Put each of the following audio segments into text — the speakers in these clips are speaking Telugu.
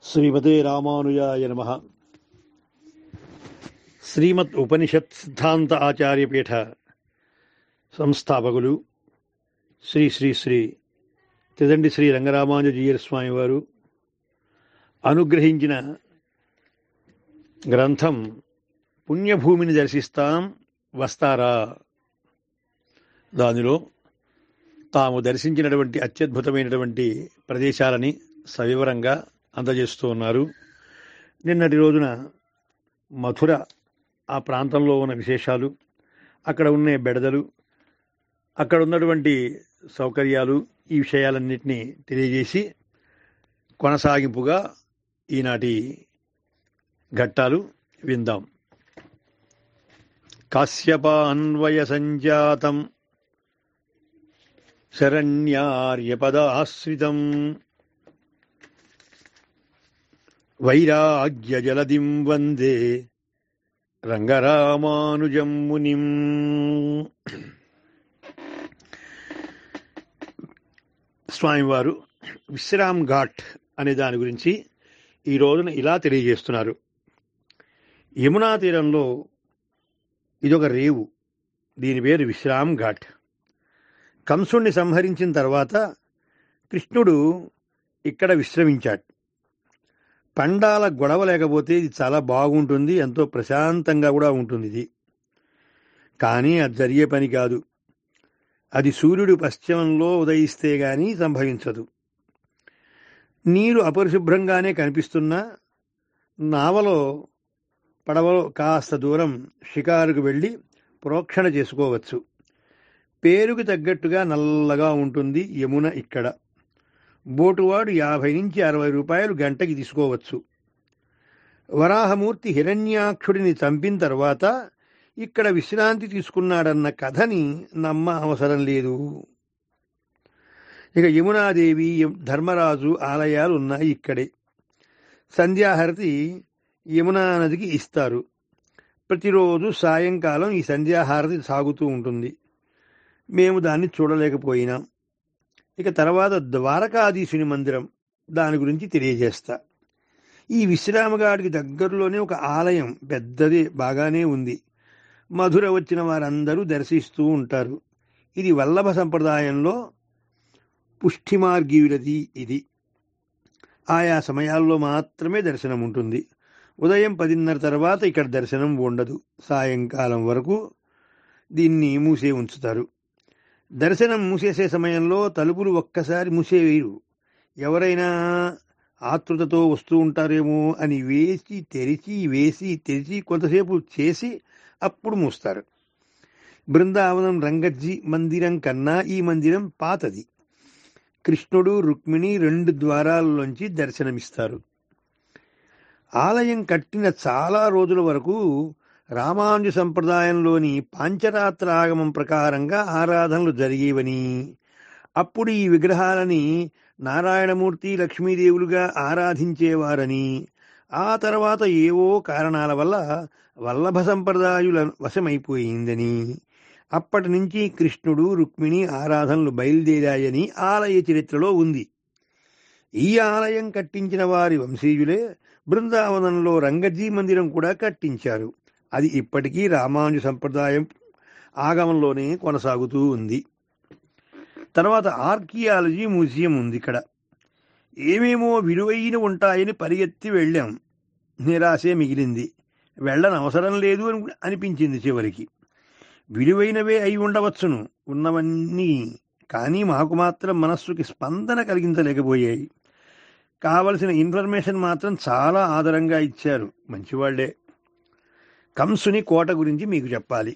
శ్రీమతే రామానుజాయ నమ శ్రీమద్ ఉపనిషత్ సిద్ధాంత ఆచార్యపీఠ సంస్థాపకులు శ్రీ శ్రీ శ్రీ తిదండి శ్రీ రంగరామానుజీయర్ స్వామి వారు అనుగ్రహించిన గ్రంథం పుణ్యభూమిని దర్శిస్తాం వస్తారా దానిలో తాము దర్శించినటువంటి అత్యద్భుతమైనటువంటి ప్రదేశాలని సవివరంగా అందజేస్తూ ఉన్నారు నిన్నటి రోజున మథుర ఆ ప్రాంతంలో ఉన్న విశేషాలు అక్కడ ఉన్న బెడదలు అక్కడ ఉన్నటువంటి సౌకర్యాలు ఈ విషయాలన్నింటినీ తెలియజేసి కొనసాగింపుగా ఈనాటి ఘట్టాలు విందాం కాశ్యపాన్వయ సంజాతం శరణ్యార్యపదాశ్రితం వైరాగ్యజలదిం వందే రంగరామానుజం మునిం స్వామివారు విశ్రామ్ ఘాట్ అనే దాని గురించి ఈ రోజున ఇలా తెలియజేస్తున్నారు యమునా తీరంలో ఇదొక రేవు దీని పేరు విశ్రామ్ ఘాట్ కంసుణ్ణి సంహరించిన తర్వాత కృష్ణుడు ఇక్కడ విశ్రమించాడు పండాల గొడవ లేకపోతే ఇది చాలా బాగుంటుంది ఎంతో ప్రశాంతంగా కూడా ఉంటుంది ఇది కానీ అది జరిగే పని కాదు అది సూర్యుడు పశ్చిమంలో ఉదయిస్తే గాని సంభవించదు నీరు అపరిశుభ్రంగానే కనిపిస్తున్నా నావలో పడవలో కాస్త దూరం షికారుకు వెళ్ళి ప్రోక్షణ చేసుకోవచ్చు పేరుకు తగ్గట్టుగా నల్లగా ఉంటుంది యమున ఇక్కడ బోటువాడు యాభై నుంచి అరవై రూపాయలు గంటకి తీసుకోవచ్చు వరాహమూర్తి హిరణ్యాక్షుడిని చంపిన తర్వాత ఇక్కడ విశ్రాంతి తీసుకున్నాడన్న కథని నమ్మ అవసరం లేదు ఇక యమునాదేవి ధర్మరాజు ఆలయాలు ఉన్నాయి ఇక్కడే సంధ్యాహారతి యమునా నదికి ఇస్తారు ప్రతిరోజు సాయంకాలం ఈ సంధ్యాహారతి సాగుతూ ఉంటుంది మేము దాన్ని చూడలేకపోయినాం ఇక తర్వాత ద్వారకాధీశుని మందిరం దాని గురించి తెలియజేస్తా ఈ విశ్రామగాడికి దగ్గరలోనే ఒక ఆలయం పెద్దది బాగానే ఉంది మధుర వచ్చిన వారందరూ దర్శిస్తూ ఉంటారు ఇది వల్లభ సంప్రదాయంలో పుష్టిమార్గీయులది ఇది ఆయా సమయాల్లో మాత్రమే దర్శనం ఉంటుంది ఉదయం పదిన్నర తర్వాత ఇక్కడ దర్శనం ఉండదు సాయంకాలం వరకు దీన్ని మూసే ఉంచుతారు దర్శనం మూసేసే సమయంలో తలుపులు ఒక్కసారి మూసేవేయరు ఎవరైనా ఆతృతతో వస్తూ ఉంటారేమో అని వేసి తెరిచి వేసి తెరిచి కొంతసేపు చేసి అప్పుడు మూస్తారు బృందావనం రంగజ్జి మందిరం కన్నా ఈ మందిరం పాతది కృష్ణుడు రుక్మిణి రెండు ద్వారాల్లోంచి దర్శనమిస్తారు ఆలయం కట్టిన చాలా రోజుల వరకు రామానుజ సంప్రదాయంలోని పాంచరాత్రాగమం ప్రకారంగా ఆరాధనలు జరిగేవని అప్పుడు ఈ విగ్రహాలని నారాయణమూర్తి లక్ష్మీదేవులుగా ఆరాధించేవారని ఆ తర్వాత ఏవో కారణాల వల్ల వల్లభ సంప్రదాయుల వశమైపోయిందని అప్పటి నుంచి కృష్ణుడు రుక్మిణి ఆరాధనలు బయలుదేరాయని ఆలయ చరిత్రలో ఉంది ఈ ఆలయం కట్టించిన వారి వంశీయులే బృందావనంలో రంగజీ మందిరం కూడా కట్టించారు అది ఇప్పటికీ రామానుజ సంప్రదాయం ఆగమంలోనే కొనసాగుతూ ఉంది తర్వాత ఆర్కియాలజీ మ్యూజియం ఉంది ఇక్కడ ఏమేమో విలువైన ఉంటాయని పరిగెత్తి వెళ్ళాం నిరాశే మిగిలింది వెళ్ళని అవసరం లేదు అని అనిపించింది చివరికి విలువైనవే అయి ఉండవచ్చును ఉన్నవన్నీ కానీ మాకు మాత్రం మనస్సుకి స్పందన కలిగించలేకపోయాయి కావలసిన ఇన్ఫర్మేషన్ మాత్రం చాలా ఆదరంగా ఇచ్చారు మంచివాళ్లే కంసుని కోట గురించి మీకు చెప్పాలి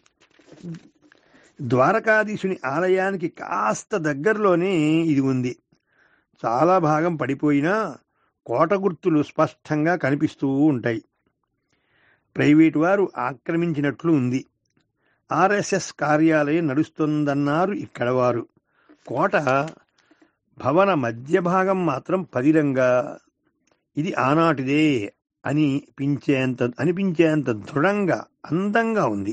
ద్వారకాధీశుని ఆలయానికి కాస్త దగ్గరలోనే ఇది ఉంది చాలా భాగం పడిపోయినా కోట గుర్తులు స్పష్టంగా కనిపిస్తూ ఉంటాయి ప్రైవేటు వారు ఆక్రమించినట్లు ఉంది ఆర్ఎస్ఎస్ కార్యాలయం నడుస్తుందన్నారు ఇక్కడ వారు కోట భవన మధ్య భాగం మాత్రం పదిలంగా ఇది ఆనాటిదే అని పించేంత అనిపించేంత దృఢంగా అందంగా ఉంది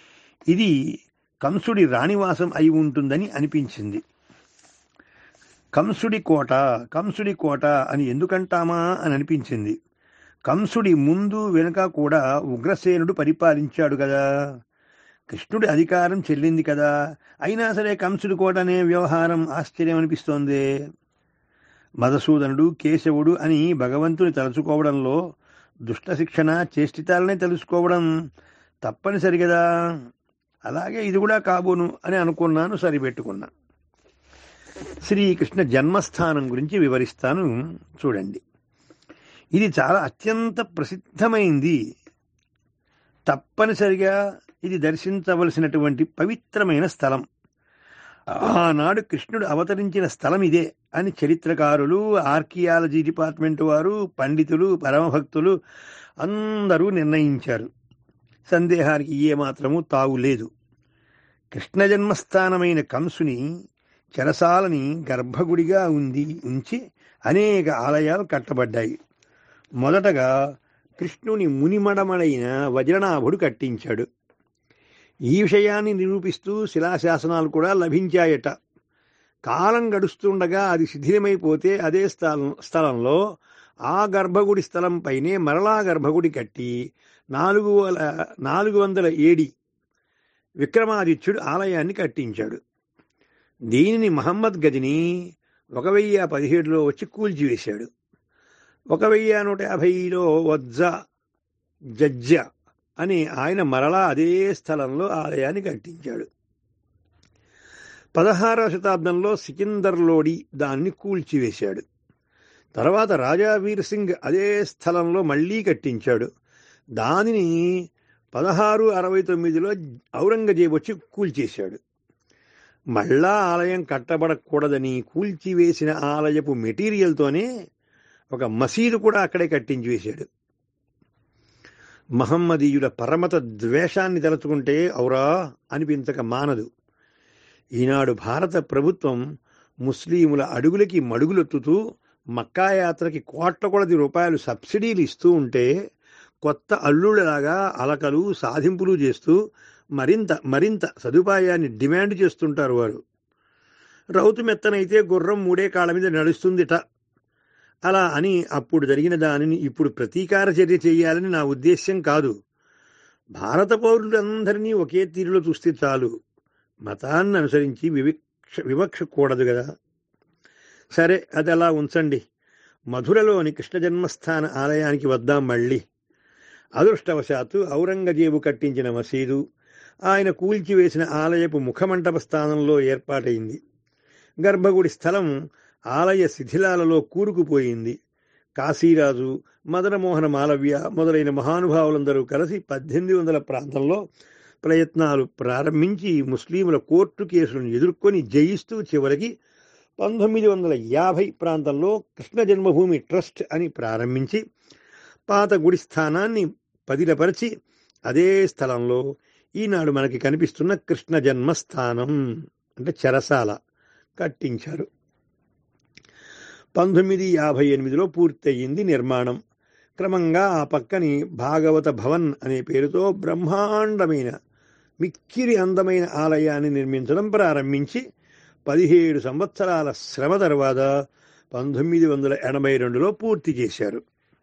ఇది కంసుడి రాణివాసం అయి ఉంటుందని అనిపించింది కంసుడి కోట కంసుడి కోట అని ఎందుకంటామా అని అనిపించింది కంసుడి ముందు వెనుక కూడా ఉగ్రసేనుడు పరిపాలించాడు కదా కృష్ణుడి అధికారం చెల్లింది కదా అయినా సరే కంసుడి కోట అనే వ్యవహారం ఆశ్చర్యం అనిపిస్తోంది మధుసూదనుడు కేశవుడు అని భగవంతుని తలుచుకోవడంలో దుష్ట శిక్షణ చేష్టితాలనే తెలుసుకోవడం తప్పనిసరి కదా అలాగే ఇది కూడా కాబోను అని అనుకున్నాను సరిపెట్టుకున్నా శ్రీకృష్ణ జన్మస్థానం గురించి వివరిస్తాను చూడండి ఇది చాలా అత్యంత ప్రసిద్ధమైంది తప్పనిసరిగా ఇది దర్శించవలసినటువంటి పవిత్రమైన స్థలం ఆనాడు కృష్ణుడు అవతరించిన స్థలం ఇదే అని చరిత్రకారులు ఆర్కియాలజీ డిపార్ట్మెంట్ వారు పండితులు పరమభక్తులు అందరూ నిర్ణయించారు సందేహానికి ఏమాత్రము తావు లేదు కృష్ణ జన్మస్థానమైన కంసుని చెరసాలని గర్భగుడిగా ఉంది ఉంచి అనేక ఆలయాలు కట్టబడ్డాయి మొదటగా కృష్ణుని మునిమడమడైన వజ్రనాభుడు కట్టించాడు ఈ విషయాన్ని నిరూపిస్తూ శిలాశాసనాలు కూడా లభించాయట కాలం గడుస్తుండగా అది శిథిలమైపోతే అదే స్థలం స్థలంలో ఆ గర్భగుడి స్థలంపైనే మరలా గర్భగుడి కట్టి నాలుగు వేల నాలుగు వందల ఏడి విక్రమాదిత్యుడు ఆలయాన్ని కట్టించాడు దీనిని మహమ్మద్ గదిని ఒక వెయ్యి పదిహేడులో వచ్చి కూల్చివేశాడు ఒక వెయ్యి నూట యాభైలో వజ్జ జజ్జ అని ఆయన మరలా అదే స్థలంలో ఆలయాన్ని కట్టించాడు పదహారవ శతాబ్దంలో సికిందర్ లోడి దాన్ని కూల్చివేశాడు తర్వాత రాజా వీర్ సింగ్ అదే స్థలంలో మళ్ళీ కట్టించాడు దానిని పదహారు అరవై తొమ్మిదిలో ఔరంగజేబు వచ్చి కూల్చేశాడు మళ్ళా ఆలయం కట్టబడకూడదని కూల్చివేసిన ఆలయపు మెటీరియల్తోనే ఒక మసీదు కూడా అక్కడే కట్టించి వేశాడు మహమ్మదీయుల పరమత ద్వేషాన్ని తలుచుకుంటే ఔరా అనిపించక మానదు ఈనాడు భారత ప్రభుత్వం ముస్లింల అడుగులకి మడుగులెత్తుతూ మక్కా యాత్రకి కోట్ల కొలది రూపాయలు సబ్సిడీలు ఇస్తూ ఉంటే కొత్త అల్లుళ్ళలాగా అలకలు సాధింపులు చేస్తూ మరింత మరింత సదుపాయాన్ని డిమాండ్ చేస్తుంటారు వారు రౌతు మెత్తనైతే గుర్రం మూడే కాళ్ళ మీద నడుస్తుందిట అలా అని అప్పుడు జరిగిన దానిని ఇప్పుడు ప్రతీకార చర్య చేయాలని నా ఉద్దేశ్యం కాదు భారత పౌరులందరినీ ఒకే తీరులో చూస్తే చాలు మతాన్ని అనుసరించి వివక్ష వివక్ష కూడదు కదా సరే అది అలా ఉంచండి మధురలోని కృష్ణ జన్మస్థాన ఆలయానికి వద్దాం మళ్ళీ అదృష్టవశాత్తు ఔరంగజేబు కట్టించిన మసీదు ఆయన కూల్చివేసిన ఆలయపు ముఖమంటప స్థానంలో ఏర్పాటైంది గర్భగుడి స్థలం ఆలయ శిథిలాలలో కూరుకుపోయింది కాశీరాజు మదనమోహన మాలవ్య మొదలైన మహానుభావులందరూ కలిసి పద్దెనిమిది వందల ప్రాంతంలో ప్రయత్నాలు ప్రారంభించి ముస్లింల కోర్టు కేసులను ఎదుర్కొని జయిస్తూ చివరికి పంతొమ్మిది వందల యాభై ప్రాంతంలో కృష్ణ జన్మభూమి ట్రస్ట్ అని ప్రారంభించి పాత గుడి స్థానాన్ని పదిలపరిచి అదే స్థలంలో ఈనాడు మనకి కనిపిస్తున్న కృష్ణ జన్మస్థానం అంటే చెరసాల కట్టించారు పంతొమ్మిది యాభై ఎనిమిదిలో పూర్తయింది నిర్మాణం క్రమంగా ఆ పక్కని భాగవత భవన్ అనే పేరుతో బ్రహ్మాండమైన మిక్కిరి అందమైన ఆలయాన్ని నిర్మించడం ప్రారంభించి పదిహేడు సంవత్సరాల శ్రమ తర్వాత పంతొమ్మిది వందల ఎనభై రెండులో పూర్తి చేశారు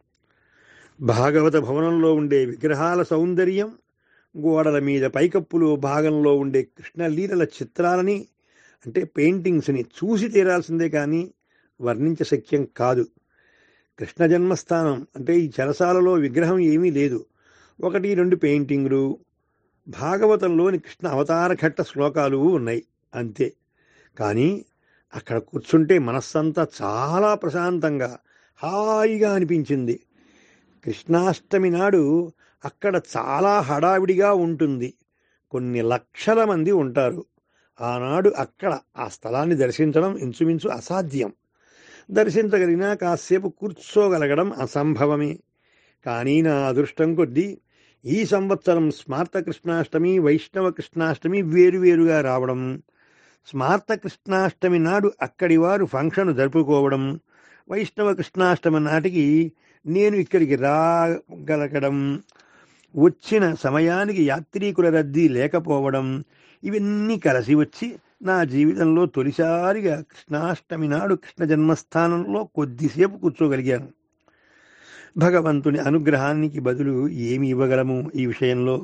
భాగవత భవనంలో ఉండే విగ్రహాల సౌందర్యం గోడల మీద పైకప్పులు భాగంలో ఉండే కృష్ణలీలల చిత్రాలని అంటే పెయింటింగ్స్ని చూసి తీరాల్సిందే కానీ వర్ణించశక్యం కాదు కృష్ణ జన్మస్థానం అంటే ఈ చెరసాలలో విగ్రహం ఏమీ లేదు ఒకటి రెండు పెయింటింగ్లు భాగవతంలోని కృష్ణ అవతార ఘట్ట శ్లోకాలు ఉన్నాయి అంతే కానీ అక్కడ కూర్చుంటే మనస్సంతా చాలా ప్రశాంతంగా హాయిగా అనిపించింది కృష్ణాష్టమి నాడు అక్కడ చాలా హడావిడిగా ఉంటుంది కొన్ని లక్షల మంది ఉంటారు ఆనాడు అక్కడ ఆ స్థలాన్ని దర్శించడం ఇంచుమించు అసాధ్యం దర్శించగలిగినా కాసేపు కూర్చోగలగడం అసంభవమే కానీ నా అదృష్టం కొద్దీ ఈ సంవత్సరం స్మార్త కృష్ణాష్టమి వైష్ణవ కృష్ణాష్టమి వేరువేరుగా రావడం స్మార్త కృష్ణాష్టమి నాడు అక్కడి వారు ఫంక్షన్ జరుపుకోవడం వైష్ణవ కృష్ణాష్టమి నాటికి నేను ఇక్కడికి రాగలగడం వచ్చిన సమయానికి యాత్రీకుల రద్దీ లేకపోవడం ఇవన్నీ కలిసి వచ్చి నా జీవితంలో తొలిసారిగా కృష్ణాష్టమి నాడు కృష్ణ జన్మస్థానంలో కొద్దిసేపు కూర్చోగలిగాను భగవంతుని అనుగ్రహానికి బదులు ఏమి ఇవ్వగలము ఈ విషయంలో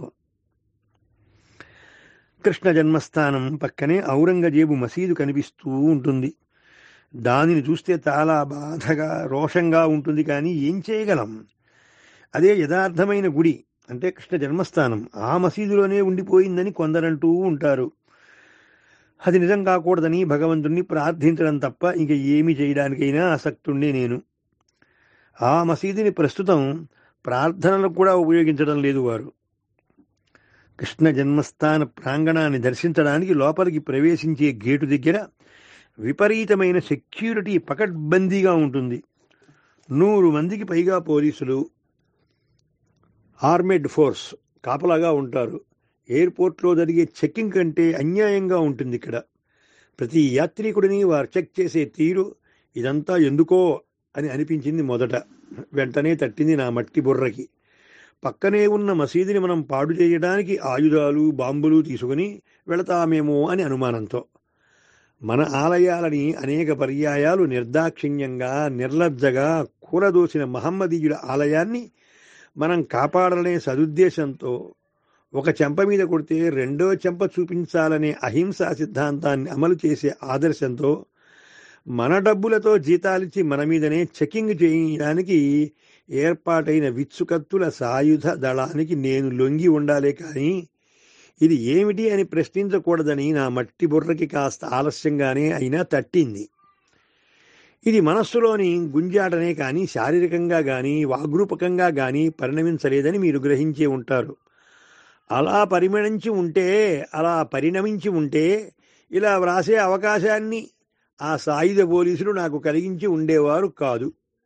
కృష్ణ జన్మస్థానం పక్కనే ఔరంగజేబు మసీదు కనిపిస్తూ ఉంటుంది దానిని చూస్తే చాలా బాధగా రోషంగా ఉంటుంది కానీ ఏం చేయగలం అదే యథార్థమైన గుడి అంటే కృష్ణ జన్మస్థానం ఆ మసీదులోనే ఉండిపోయిందని కొందరంటూ ఉంటారు అది నిజం కాకూడదని భగవంతుణ్ణి ప్రార్థించడం తప్ప ఇంక ఏమి చేయడానికైనా ఆసక్తుండే నేను ఆ మసీదుని ప్రస్తుతం ప్రార్థనలకు కూడా ఉపయోగించడం లేదు వారు కృష్ణ జన్మస్థాన ప్రాంగణాన్ని దర్శించడానికి లోపలికి ప్రవేశించే గేటు దగ్గర విపరీతమైన సెక్యూరిటీ పకడ్బందీగా ఉంటుంది నూరు మందికి పైగా పోలీసులు ఆర్మేడ్ ఫోర్స్ కాపలాగా ఉంటారు ఎయిర్పోర్ట్లో జరిగే చెక్కింగ్ కంటే అన్యాయంగా ఉంటుంది ఇక్కడ ప్రతి యాత్రికుడిని వారు చెక్ చేసే తీరు ఇదంతా ఎందుకో అని అనిపించింది మొదట వెంటనే తట్టింది నా మట్టి బుర్రకి పక్కనే ఉన్న మసీదుని మనం పాడు చేయడానికి ఆయుధాలు బాంబులు తీసుకుని వెళతామేమో అని అనుమానంతో మన ఆలయాలని అనేక పర్యాయాలు నిర్దాక్షిణ్యంగా నిర్లజ్జగా కూలదోసిన మహమ్మదీయుల ఆలయాన్ని మనం కాపాడాలనే సదుద్దేశంతో ఒక చెంప మీద కొడితే రెండో చెంప చూపించాలనే అహింసా సిద్ధాంతాన్ని అమలు చేసే ఆదర్శంతో మన డబ్బులతో జీతాలిచ్చి మన మీదనే చెకింగ్ చేయడానికి ఏర్పాటైన విత్సుకత్తుల సాయుధ దళానికి నేను లొంగి ఉండాలే కానీ ఇది ఏమిటి అని ప్రశ్నించకూడదని నా మట్టి బుర్రకి కాస్త ఆలస్యంగానే అయినా తట్టింది ఇది మనస్సులోని గుంజాటనే కానీ శారీరకంగా కానీ వాగ్రూపకంగా కానీ పరిణమించలేదని మీరు గ్రహించే ఉంటారు అలా పరిమణించి ఉంటే అలా పరిణమించి ఉంటే ఇలా వ్రాసే అవకాశాన్ని ఆ సాయుధ పోలీసులు నాకు కలిగించి ఉండేవారు కాదు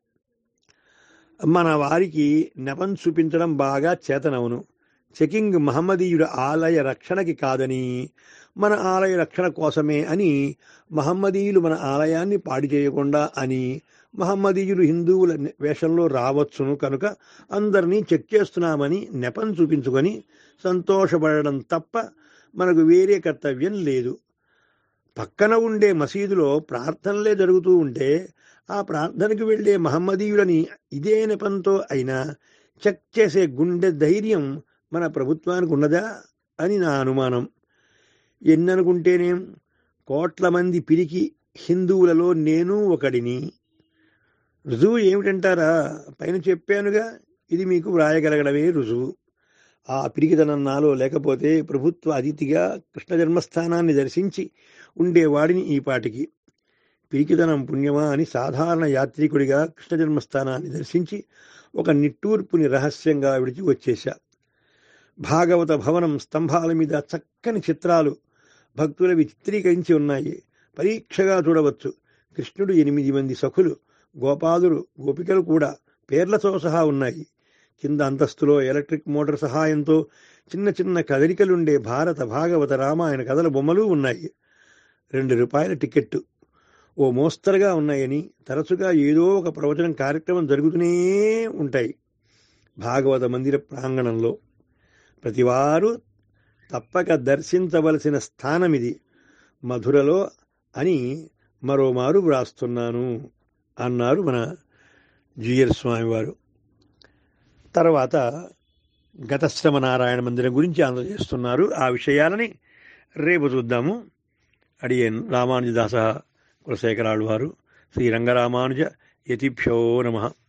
మన వారికి నెపం చూపించడం బాగా చేతనవును చెకింగ్ మహమ్మదీయుల ఆలయ రక్షణకి కాదని మన ఆలయ రక్షణ కోసమే అని మహమ్మదీయులు మన ఆలయాన్ని పాడు చేయకుండా అని మహమ్మదీయులు హిందువుల వేషంలో రావచ్చును కనుక అందరినీ చెక్ చేస్తున్నామని నెపం చూపించుకొని సంతోషపడడం తప్ప మనకు వేరే కర్తవ్యం లేదు పక్కన ఉండే మసీదులో ప్రార్థనలే జరుగుతూ ఉంటే ఆ ప్రార్థనకు వెళ్లే మహమ్మదీయులని ఇదే నెపంతో అయినా చెక్ చేసే గుండె ధైర్యం మన ప్రభుత్వానికి ఉన్నదా అని నా అనుమానం ఎన్ననుకుంటేనేం కోట్ల మంది పిరికి హిందువులలో నేను ఒకడిని రుజువు ఏమిటంటారా పైన చెప్పానుగా ఇది మీకు వ్రాయగలగడమే రుజువు ఆ పిరికితనం నాలో లేకపోతే ప్రభుత్వ అతిథిగా కృష్ణ జన్మస్థానాన్ని దర్శించి ఉండేవాడిని ఈ పాటికి పిరికితనం పుణ్యమా అని సాధారణ యాత్రికుడిగా కృష్ణ జన్మస్థానాన్ని దర్శించి ఒక నిట్టూర్పుని రహస్యంగా విడిచి వచ్చేశా భాగవత భవనం స్తంభాల మీద చక్కని చిత్రాలు భక్తులవి చిత్రీకరించి ఉన్నాయి పరీక్షగా చూడవచ్చు కృష్ణుడు ఎనిమిది మంది సఖులు గోపాదులు గోపికలు కూడా పేర్లతో సహా ఉన్నాయి కింద అంతస్తులో ఎలక్ట్రిక్ మోటార్ సహాయంతో చిన్న చిన్న కదలికలుండే భారత భాగవత రామాయణ కథల బొమ్మలు ఉన్నాయి రెండు రూపాయల టికెట్టు ఓ మోస్తరుగా ఉన్నాయని తరచుగా ఏదో ఒక ప్రవచనం కార్యక్రమం జరుగుతూనే ఉంటాయి భాగవత మందిర ప్రాంగణంలో ప్రతివారు తప్పక దర్శించవలసిన స్థానమిది మధురలో అని మరోమారు వ్రాస్తున్నాను అన్నారు మన జియర్ స్వామి వారు తర్వాత గతశ్రమ నారాయణ మందిరం గురించి అందజేస్తున్నారు ఆ విషయాలని రేపు చూద్దాము అడియన్ రామానుజదాస కులశేఖరాళ్ళు వారు శ్రీ రంగరామానుజ యతిభ్యో నమ